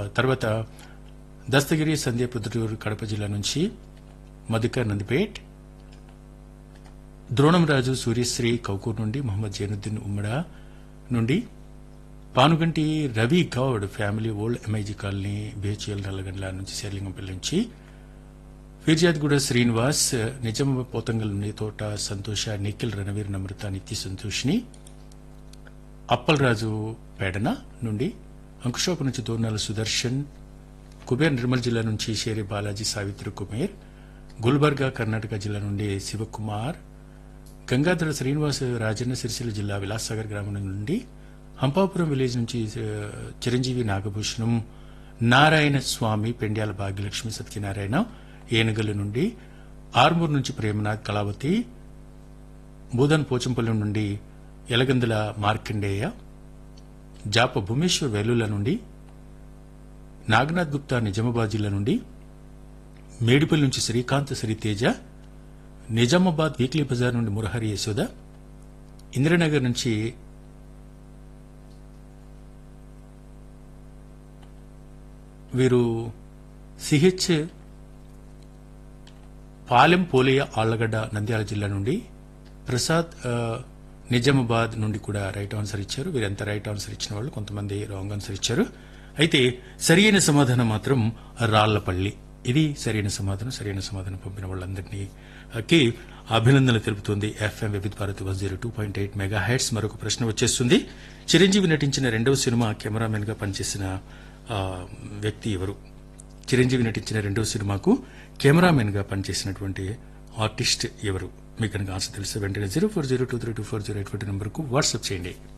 తర్వాత దస్తగిరి సంధ్య పొద్దుటూరు కడప జిల్లా నుంచి మధుకర్ నందిపేట్ ద్రోణంరాజు సూర్యశ్రీ కౌకూర్ నుండి మొహమ్మద్ జైనుద్దీన్ ఉమ్మడా నుండి Panuganti Ravi Goud family old MIG colony BHEL Nallagandla నుంచి శేర్లింగంపల్లి నుంచి ఫిర్యాద్గూడ శ్రీనివాస్ నిజామాబాద్ పోతంగల్ నుండి తోట సంతోష నిఖిల్ రణవీర్ నమ్రత నిత్య సంతోష్ని అప్పలరాజు పేడన నుండి అంకుషోపు నుంచి దూర్నాల సుదర్శన్ కుబేర్ నిర్మల్ జిల్లా నుంచి షేరి బాలాజీ సావిత్రి కుమేర్ గుల్బర్గా కర్ణాటక జిల్లా నుండి శివకుమార్ గంగాధర శ్రీనివాస్ రాజన్న సిరిసిల్ల జిల్లా విలాసాగర్ గ్రామం నుండి హంపాపురం విలేజ్ నుంచి ఆ, చిరంజీవి నాగభూషణం నారాయణ స్వామి పెండ్యాల భాగ్యలక్ష్మి సత్యనారాయణ ఏనుగల నుండి ఆర్మూర్ నుంచి ప్రేమనాథ్ కళావతి బూదన్ పోచంపల్లి నుండి ఎలగందుల మార్కండేయ జాప భువనేశ్వర్ వెల్లుల నుండి నాగనాథ్ గుప్తా నిజామాబాద్ జిల్లా నుండి మేడిపల్లి నుంచి శ్రీకాంత్ శ్రీతేజ నిజామాబాద్ వీక్లీ బజార్ నుండి మురహరి యశోద ఇంద్రనగర్ నుంచి వీరు సిహెచ్ పాలెం పోలియ ఆళ్లగడ్డ నంద్యాల జిల్లా నుండి ప్రసాద్ ఆ, నిజామాబాద్ నుండి కూడా రైట్ ఆన్సర్ ఇచ్చారు వీరంతా రైట్ ఆన్సర్ ఇచ్చిన వాళ్ళు కొంతమంది రాంగ్ ఆన్సర్ ఇచ్చారు అయితే సరియైన సమాధానం మాత్రం రాళ్లపల్లి ఇది సరైన సమాధానం సరైన సమాధానం పంపిన వాళ్ళందరినీ కి అభినందనలు తెలుపుతుంది FM Vividh Bharati one zero two point eight mega heads మరొక ప్రశ్న వచ్చేస్తుంది చిరంజీవి నటించిన రెండవ సినిమా కెమెరామెన్ గా పనిచేసిన ఆ, వ్యక్తి ఎవరు చిరంజీవి నటించిన రెండవ సినిమాకు కెమెరామెన్ గా పనిచేసినటువంటి ఆర్టిస్ట్ ఎవరు మీకు కనుక ఆన్సర్ తెలిస్తే వెంటనే zero four zero two three two four zero eight four నంబర్కు వాట్సాప్ చేయండి